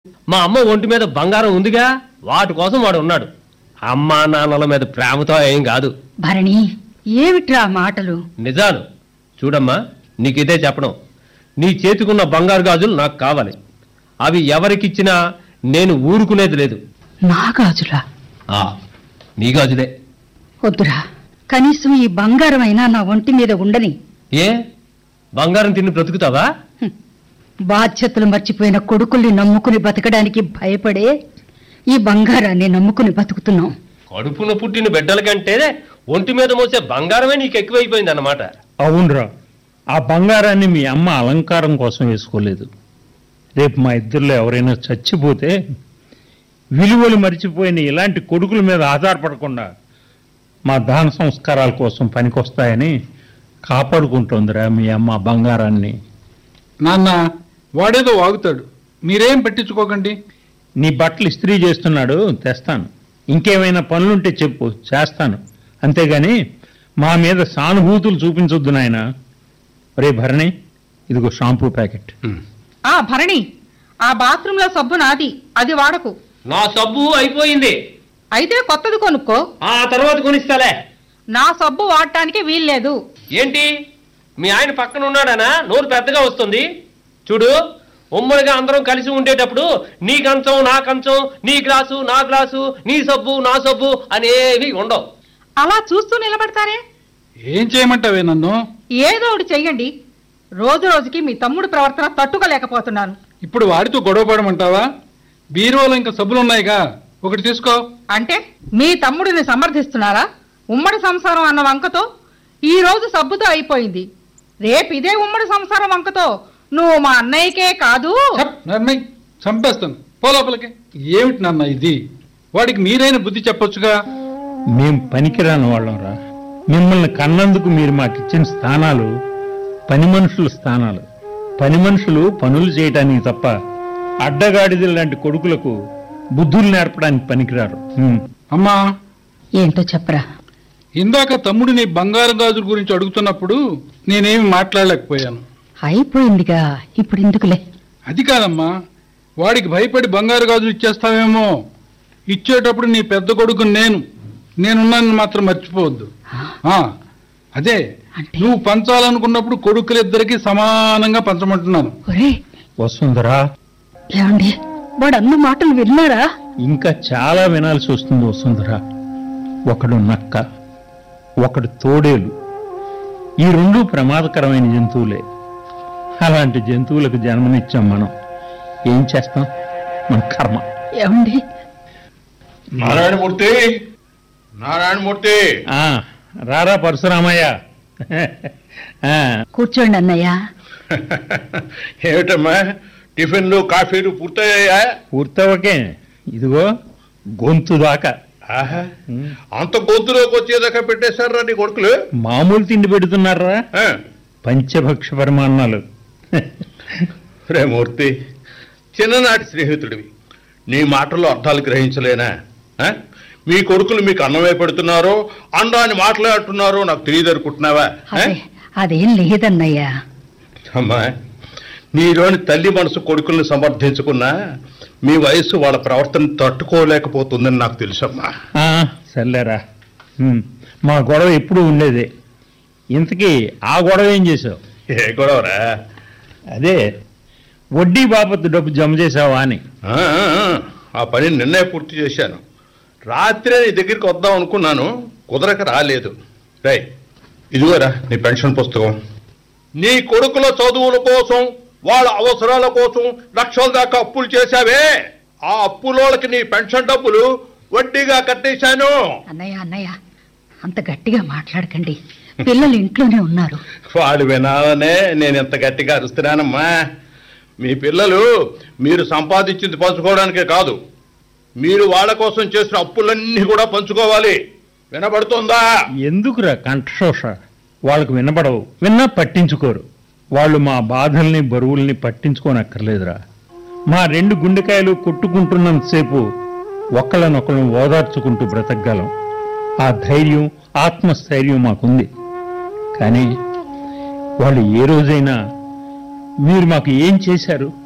మా అమ్మ ఒంటి మీద బంగారం ఉందిగా వాటి కోసం వాడు ఉన్నాడు అమ్మా నాన్నల మీద ప్రేమతో ఏం కాదు భరణి ఏమిట్రా మాటలు నిజాలు చూడమ్మా నీకిదే చెప్పడం నీ చేతికున్న బంగారు గాజులు నాకు కావాలి అవి ఎవరికిచ్చినా నేను ఊరుకునేది లేదు నా గాజులా ఆ నీ గాజులే వద్దురా కనీసం ఈ బంగారం అయినా నా ఒంటి మీద ఉండని ఏ బంగారం తిని బ్రతుకుతావా హ్మ్. బాధ్యతలు మర్చిపోయిన కొడుకుల్ని నమ్ముకుని బతకడానికి భయపడే ఈ బంగారాన్ని నమ్ముకుని బతుకుతున్నాం కడుపున పుట్టిన బిడ్డల కంటే ఒంటి మీద మోసే బంగారమే నీకు ఎక్కువైపోయింది అన్నమాట అవునరా ఆ బంగారాన్ని మీ అమ్మ అలంకారం కోసం వేసుకోలేదు రేపు మా ఇద్దరిలో ఎవరైనా చచ్చిపోతే విలువలు మరిచిపోయిన ఇలాంటి కొడుకుల మీద ఆధారపడకుండా మా దాన సంస్కారాల కోసం పనికొస్తాయని కాపాడుకుంటోందిరా మీ అమ్మ ఆ బంగారాన్ని నాన్న వాడేదో వాగుతాడు మీరేం పట్టించుకోకండి నీ బట్టలు ఇస్త్రీ చేస్తున్నాడు తెస్తాను ఇంకేమైనా పనులుంటే చెప్పు చేస్తాను అంతేగాని మా మీద సానుభూతులు చూపించొద్దు నాయన రే భరణి ఇదిగో షాంపూ ప్యాకెట్ ఆ భరణి ఆ బాత్రూమ్ లో సబ్బు నాది అది వాడకు నా సబ్బు అయిపోయింది అయితే కొత్తది కొనుక్కో ఆ తర్వాత కొనిస్తాలే నా సబ్బు వాడటానికి వీల్లేదు ఏంటి మీ ఆయన పక్కన ఉన్నాడనా నోరు పెద్దగా వస్తుంది చూడు ఉమ్మడిగా అందరం కలిసి ఉండేటప్పుడు నీ కంచం నా కంచం నీ గ్లాసు నా గ్లాసు నీ సబ్బు నా సబ్బు అనేవి ఉండవు అలా చూస్తూ నిలబడతారే ఏం చేయమంటావే నన్ను ఏదో ఒకటి చెయ్యండి రోజు రోజుకి మీ తమ్ముడు ప్రవర్తన తట్టుకోలేకపోతున్నాను ఇప్పుడు వాడితో గొడవ పడమంటావా బీరువాలో ఇంకా సబ్బులున్నాయిగా ఒకటి తీసుకో అంటే మీ తమ్ముడిని సమర్థిస్తున్నారా ఉమ్మడి సంసారం అన్న వంకతో ఈ రోజు సబ్బుతో అయిపోయింది రేపు ఇదే ఉమ్మడి సంసారం వంకతో నువ్వు మా అన్నయ్యకే కాదు ఛప్, నర్మయ్, చంపేస్తాను పో లోపలికి ఏమిటి నాన్న ఇది వాడికి మీరైన బుద్ధి చెప్పొచ్చుగా మేం పనికిరాని వాళ్ళంరా మిమ్మల్ని కన్నందుకు మీరు మాకిచ్చిన స్థానాలు పని మనుషుల స్థానాలు పని మనుషులు పనులు చేయటానికి తప్ప అడ్డగాడిదల లాంటి కొడుకులకు బుద్ధులు నేర్పడానికి పనికిరారు హ్మ్. అమ్మా ఏంటో చెప్పరా ఇందాక తమ్ముడు నీ బంగారు గాజుల గురించి అడుగుతున్నప్పుడు నేనేమి మాట్లాడలేకపోయాను అయిపోయిందిగా ఇప్పుడు ఎందుకులే అది కాదమ్మా వాడికి భయపడి బంగారు గాజులు ఇచ్చేస్తావేమో ఇచ్చేటప్పుడు నీ పెద్ద కొడుకు నేను నేనున్నాను మాత్రం మర్చిపోవద్దు ఆ, అదే అంటే? నువ్వు పంచాలనుకున్నప్పుడు కొడుకులిద్దరికి సమానంగా పంచమంటున్నాను ఒరే వసుంధరా ఏమండి వాడు అన్న మాటలు విన్నారా ఇంకా చాలా వినాల్సి వస్తుంది వసుంధరా ఒకడు నక్క ఒకడు తోడేలు ఈ రెండు ప్రమాదకరమైన జంతువులే అలాంటి జంతువులకు జన్మనిచ్చాం మనం ఏం చేస్తాం మన కర్మ ఏమండి నారాయణమూర్తి నారాయణమూర్తి ఆ, రారా పరశురామయ్య ఆ, కూర్చోండి అన్నయ్య ఏమిటమ్మా టిఫిన్లు కాఫీలు పూర్తయ్యాయా పూర్తవకే ఇదిగో గొంతు దాకా ఆహా, అంత గొంతులోకి వచ్చేదాకా పెట్టేశారా నీ కొడుకులు మామూలు తిండి పెడుతున్నారా ఆ, పంచభక్ష పరిమాణాలు రే మూర్తి చిన్ననాటి స్నేహితుడివి నీ మాటల్లో అర్థాలు గ్రహించలేనా ఆ? మీ కొడుకులు మీకు అన్నమే పెడుతున్నారో అండాన్ని మాట్లాడుతున్నారో నాకు తెలియదు అనుకుంటున్నావా ఆ? అదే అదేం లేదన్నయ్య అమ్మా నీలోని తల్లి మనసు కొడుకుల్ని సమర్థించుకున్నా మీ వయసు వాళ్ళ ప్రవర్తన తట్టుకోలేకపోతుందని నాకు తెలుసమ్మా ఆ, సర్లేరా ఉమ్, మా గొడవ ఎప్పుడు ఉండేదే ఇంతకీ ఆ గొడవ ఏం చేసావు ఏ గొడవరా అదే వడ్డీ బాపత్తు డబ్బు జమ చేసావా అని ఆ, ఆ, ఆ, ఆ పని నిన్నే పూర్తి చేశాను రాత్రే నీ దగ్గరికి వద్దాం అనుకున్నాను కుదరక రాలేదు రై ఇదిగోరా నీ పెన్షన్ పుస్తకం నీ కొడుకుల చదువుల కోసం వాళ్ళ అవసరాల కోసం లక్షల దాకా అప్పులు చేశావే ఆ అప్పులోళ్ళకి నీ పెన్షన్ డబ్బులు వడ్డీగా కట్టేశాను అన్నయ్య అన్నయ్య అంత గట్టిగా మాట్లాడకండి పిల్లలు ఇంట్లోనే ఉన్నారు వాళ్ళు వినాలనే నేను ఇంత గట్టిగా అరుస్తున్నానమ్మా మీ పిల్లలు మీరు సంపాదించింది పంచుకోవడానికే కాదు మీరు వాళ్ళ కోసం చేసిన అప్పులన్నీ కూడా పంచుకోవాలి వినబడుతోందా ఎందుకురా కంఠశోష వాళ్ళకు వినపడవు విన్నా పట్టించుకోరు వాళ్ళు మా బాధల్ని బరువుల్ని పట్టించుకోనక్కర్లేదురా మా రెండు గుండెకాయలు కొట్టుకుంటున్నంతసేపు ఒకళ్ళనొకళ్ళం ఓదార్చుకుంటూ బ్రతకగలం ఆ ధైర్యం ఆత్మస్థైర్యం మాకుంది కానీ వాళ్ళు ఏ రోజైనా మీరు మాకు ఏం చేశారు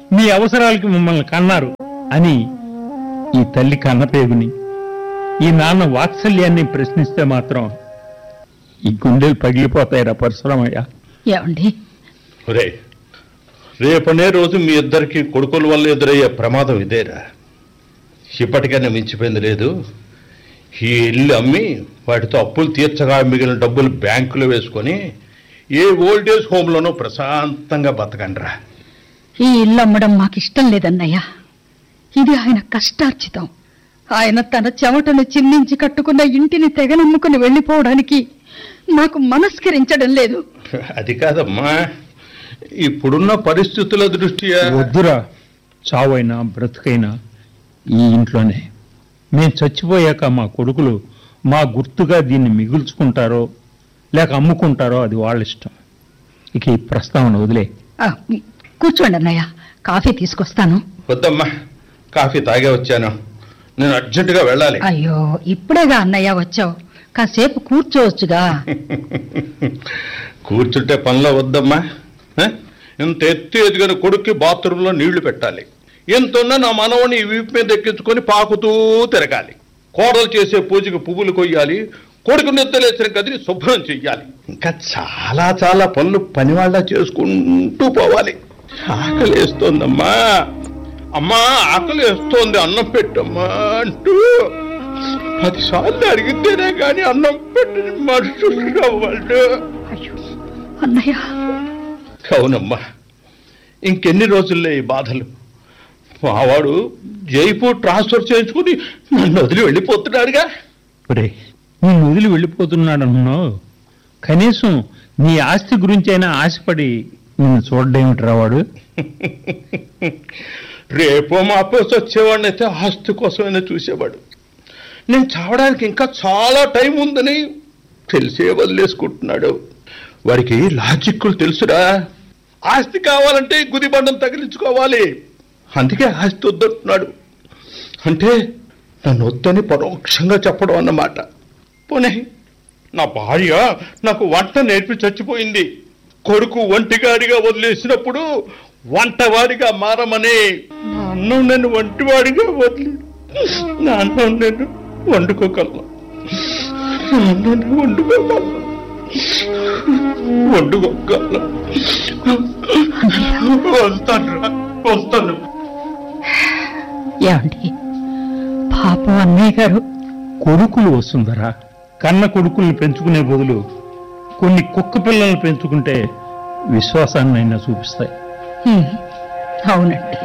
మీ అవసరాలకి మిమ్మల్ని కన్నారు అని ఈ తల్లి కన్నపేగుని ఈ నాన్న వాత్సల్యాన్ని ప్రశ్నిస్తే మాత్రం ఈ గుండెలు పగిలిపోతాయిరా పరశురామయ్య ఏమండి ఒరే రేపనే రోజు మీ ఇద్దరికి కొడుకుల వల్ల ఎదురయ్యే ప్రమాదం ఇదేరా ఇప్పటికైనా మించిపోయింది లేదు ఈ ఇల్లు అమ్మి వాటితో అప్పులు తీర్చగా మిగిలిన డబ్బులు బ్యాంకులో వేసుకొని ఏ ఓల్డేజ్ హోమ్లోనూ ప్రశాంతంగా బతకండిరా ఈ ఇల్లు అమ్మడం మాకు ఇష్టం లేదన్నయ్య ఇది ఆయన కష్టార్జితం ఆయన తన చెమటను చిందించి కట్టుకున్న ఇంటిని తెగనమ్ముకుని వెళ్ళిపోవడానికి నాకు మనస్కరించడం లేదు అది కాదమ్మా ఇప్పుడున్న పరిస్థితుల దృష్ట్యా వద్దురా చావైనా బ్రతుకైనా ఈ ఇంట్లోనే మేము చచ్చిపోయాక మా కొడుకులు మా గుర్తుగా దీన్ని మిగుల్చుకుంటారో లేక అమ్ముకుంటారో అది వాళ్ళ ఇష్టం ఇక ఈ ప్రస్తావన వదిలే ఆ, కూర్చోండి అన్నయ్య కాఫీ తీసుకొస్తాను వద్దమ్మా కాఫీ తాగే వచ్చాను నేను అర్జెంటుగా వెళ్ళాలి అయ్యో ఇప్పుడేగా అన్నయ్య వచ్చావు కాసేపు కూర్చోవచ్చుగా కూర్చుంటే పనిలో వద్దమ్మా ఆ? ఇంత ఎత్తు ఎదిగిన కొడుక్కి బాత్రూంలో నీళ్లు పెట్టాలి ఎంతున్నా నా మనవని వీపు మీద ఎక్కించుకొని పాకుతూ తిరగాలి కోడలు చేసే పూజకి పువ్వులు కొయ్యాలి కొడుకు నిద్రలేసిన గదిని శుభ్రం చెయ్యాలి ఇంకా చాలా చాలా పనులు పనివాళ్ళ చేసుకుంటూ పోవాలి ఆకలి వేస్తోందమ్మా అమ్మా ఆకలి వేస్తోంది అన్నం పెట్టమ్మా అంటూ పదిసార్లు అడిగితేనే కానీ అన్నం పెట్టని మనుషులు వాళ్ళు అయ్యో అన్నయ్య అవునమ్మా ఇంకెన్ని రోజుల్లో ఈ బాధలు మావాడు జైపూర్ ట్రాన్స్ఫర్ చేయించుకుని నన్ను వదిలి వెళ్ళిపోతున్నాడుగా ఒరే నేను వదిలి వెళ్ళిపోతున్నాడు అంటున్నావు కనీసం నీ ఆస్తి గురించి అయినా ఆశపడి నిన్ను చూడడేమిట్రా వాడు రేపో మాపో వచ్చేవాడిని అయితే ఆస్తి కోసమైనా చూసేవాడు నేను చావడానికి ఇంకా చాలా టైం ఉందని తెలిసే వదిలేసుకుంటున్నాడు వాడికి లాజిక్కులు తెలుసురా ఆస్తి కావాలంటే గుదిబండం తగిలించుకోవాలి అందుకే ఆస్తి వద్దంటున్నాడు అంటే నన్ను వద్దని పరోక్షంగా చెప్పడం అన్నమాట పోనీ నా భార్య నాకు వంట నేర్పి చచ్చిపోయింది కొడుకు ఒంటిగాడిగా వదిలేసినప్పుడు వంటవాడిగా మారమని నా అన్నం నేను వంటివాడిగా వదిలి నా అన్నం నేను వండుకోగలను నా అన్నం నేను వండుకోగలను వండుకోగలను వస్తాను రా, వస్తాను ఏమండి పాపం అన్నయ్య గారు కొడుకులు వస్తుందరా కన్న కొడుకుల్ని పెంచుకునే బదులు కొన్ని కుక్క పిల్లల్ని పెంచుకుంటే విశ్వాసాన్నైనా చూపిస్తాయి హ్మ్, అవునండి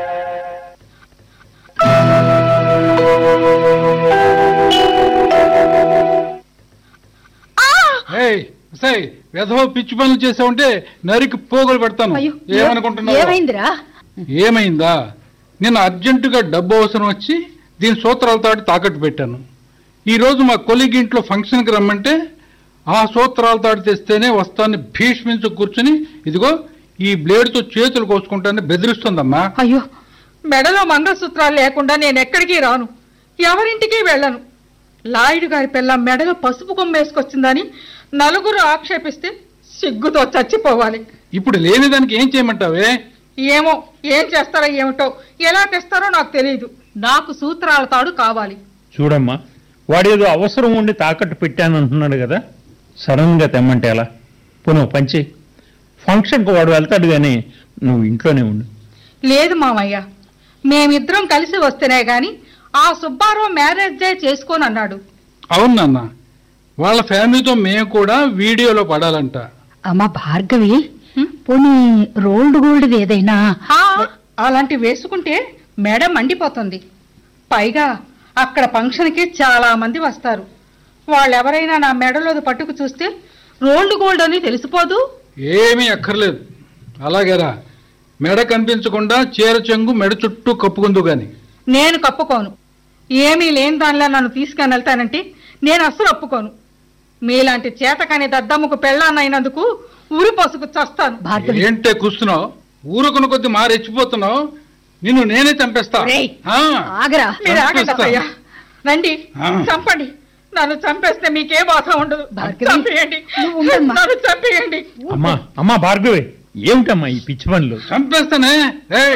ఏయ్ సై వెధవ పిచ్చి పనులు చేసావంటే నరికి పోగులు పెడతాను అయ్యో ఏమనుకుంటున్నావు ఏమైందిరా ఏమైందా నేను అర్జెంటుగా డబ్బు అవసరం వచ్చి దీని సూత్రాలతో తాకట్టు పెట్టాను ఈ రోజు మా కొలిగి ఇంట్లో ఫంక్షన్కి రమ్మంటే ఆ సూత్రాలతో తెస్తేనే వస్తాను భీష్మించు కూర్చుని ఇదిగో ఈ బ్లేడ్తో చేతులు కోసుకుంటానని బెదిరిస్తుందమ్మా అయ్యో మెడలో మంగళసూత్రాలు లేకుండా నేను ఎక్కడికి రాను ఎవరింటికి వెళ్ళను లాయుడు గారి పిల్ల మెడలో పసుపు కొమ్మేసుకొచ్చిందని నలుగురు ఆక్షేపిస్తే సిగ్గుతో చచ్చిపోవాలి ఇప్పుడు లేని దానికి ఏం చేయమంటావే ఏమో ఏం చేస్తారో ఏమిటో ఎలా తెస్తారో నాకు తెలియదు నాకు సూత్రాల తాడు కావాలి చూడమ్మా వాడేదో అవసరం ఉండి తాకట్టు పెట్టానంటున్నాడు కదా సడన్ గా తెమ్మంటే ఎలా పునః పంచి ఫంక్షన్కి వాడు వెళ్తాడు కానీ నువ్వు ఇంట్లోనే ఉండు లేదు మామయ్య మేమిద్దరం కలిసి వస్తేనే గాని ఆ సుబ్బారావు మ్యారేజ్ డే చేసుకోనన్నాడు అవును నాన్న వాళ్ళ ఫ్యామిలీతో మేము కూడా వీడియోలో పడాలంట అమ్మ భార్గవి పోనీ రోల్డ్ గోల్డ్ ఏదైనా హా, అలాంటి వేసుకుంటే మెడ మండిపోతుంది పైగా అక్కడ ఫంక్షన్కి చాలా మంది వస్తారు వాళ్ళెవరైనా నా మెడలోది పట్టుకు చూస్తే రోల్డ్ గోల్డ్ అని తెలిసిపోదు ఏమీ అక్కర్లేదు అలాగేరా మెడ కనిపించకుండా చీర చెంగు మెడ చుట్టూ కప్పుకుందు గాని నేను కప్పుకోను ఏమీ లేని దానిలో నన్ను తీసుకొని వెళ్తానంటే నేను అస్సలు ఒప్పుకోను మీలాంటి చేతకాని దద్దమ్మకు పెళ్ళాన్నైనందుకు ఊరి పసుకు చస్తాను భార్గవి ఏంటే కూస్తున్నావు ఊరుకున్న కొద్ది మారెచ్చిపోతున్నావు నిన్ను నేనే చంపేస్తా రేయ్, ఆ, ఆగరా మీరు ఆగండి చంపేస్తా. అత్తయ్య. రండి ఆ. చంపండి నన్ను చంపేస్తే మీకే బాధ ఉండదు భార్గవి, చంపేయండి నువ్వు ఉండమ్మా. నన్ను చంపేయండి అమ్మా అమ్మా భార్గవి ఏమిటమ్మా ఈ పిచ్చి పనులు చంపేస్తానే ఏయ్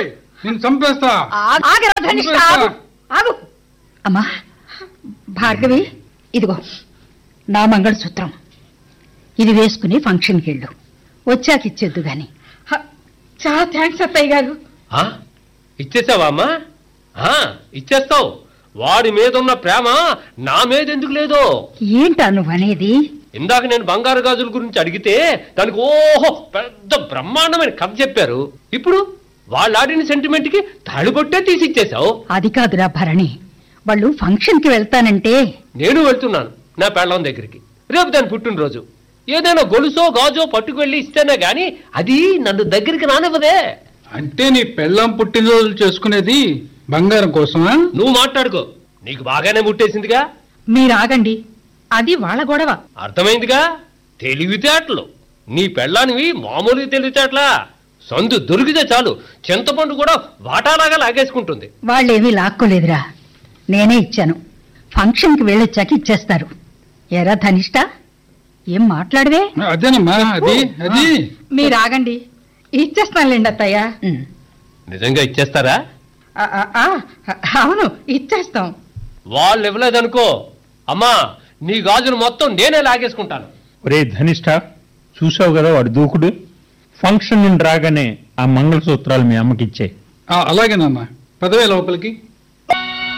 నేను చంపేస్తా ఆగు, ఆగురా ధనిష్ట, ఆగు, ఆగు. అమ్మా భార్గవి ఇదిగో నా మంగళసూత్రం ఇది వేసుకుని ఫంక్షన్కి వెళ్ళు వచ్చాక ఇచ్చేద్దు గాని హ, చాలా థ్యాంక్స్ అత్తయ్య గారు ఆ? ఇచ్చేసావా అమ్మా ఆ, ఇచ్చేస్తావు వాడి మీద ఉన్న ప్రేమ నా మీద ఎందుకు లేదో ఏంటా నువ్వు అనేది ఇందాక నేను బంగారు గాజుల గురించి అడిగితే దానికి ఓహో పెద్ద బ్రహ్మాండమైన కథ చెప్పారు ఇప్పుడు వాళ్ళు ఆడిన సెంటిమెంట్ కి తాళిబొట్టే తీసి ఇచ్చేసావు అది కాదురా భరణి వాళ్ళు ఫంక్షన్కి వెళ్తానంటే నేను వెళ్తున్నాను నా పెళ్ళం దగ్గరికి రేపు దాని పుట్టినరోజు ఏదైనా గొలుసో గాజో పట్టుకు వెళ్ళి ఇస్తేనే గాని అది నన్ను దగ్గరికి రానివ్వదే అంటే నీ పెళ్ళాం పుట్టినరోజులు చేసుకునేది బంగారం కోసమా నువ్వు మాట్లాడుకో నీకు బాగానే ముట్టేసిందిగా మీరు ఆగండి అది వాళ్ళ గొడవ అర్థమైందిగా తెలివితేటలు నీ పెళ్ళానివి మామూలుగా తెలివితేటలా సందు దొరికితే చాలు చింతపండు కూడా వాటాలాగా లాగేసుకుంటుంది వాళ్ళేమీ లాక్కోలేదురా నేనే ఇచ్చాను ఫంక్షన్కి వెళ్ళొచ్చాక ఇచ్చేస్తారు ఎరా ధనిష్ట ఏం మాట్లాడవే అదేనమ్మా అది అది మీరు ఆగండి ఇచ్చేస్తానులేండి అత్తయ్య ఉమ్. నిజంగా ఇచ్చేస్తారా ఆ, ఆ, ఆ, అవును ఇచ్చేస్తాం వాళ్ళు ఇవ్వలేదనుకో అమ్మా నీ గాజులు మొత్తం నేనే లాగేసుకుంటాను ఒరే ధనిష్ట చూసావు కదా వాడు దూకుడు ఫంక్షన్ నుండి రాగానే ఆ మంగళసూత్రాలు మీ అమ్మకిచ్చే ఆ, అలాగేనమ్మా పదవే లోపలికి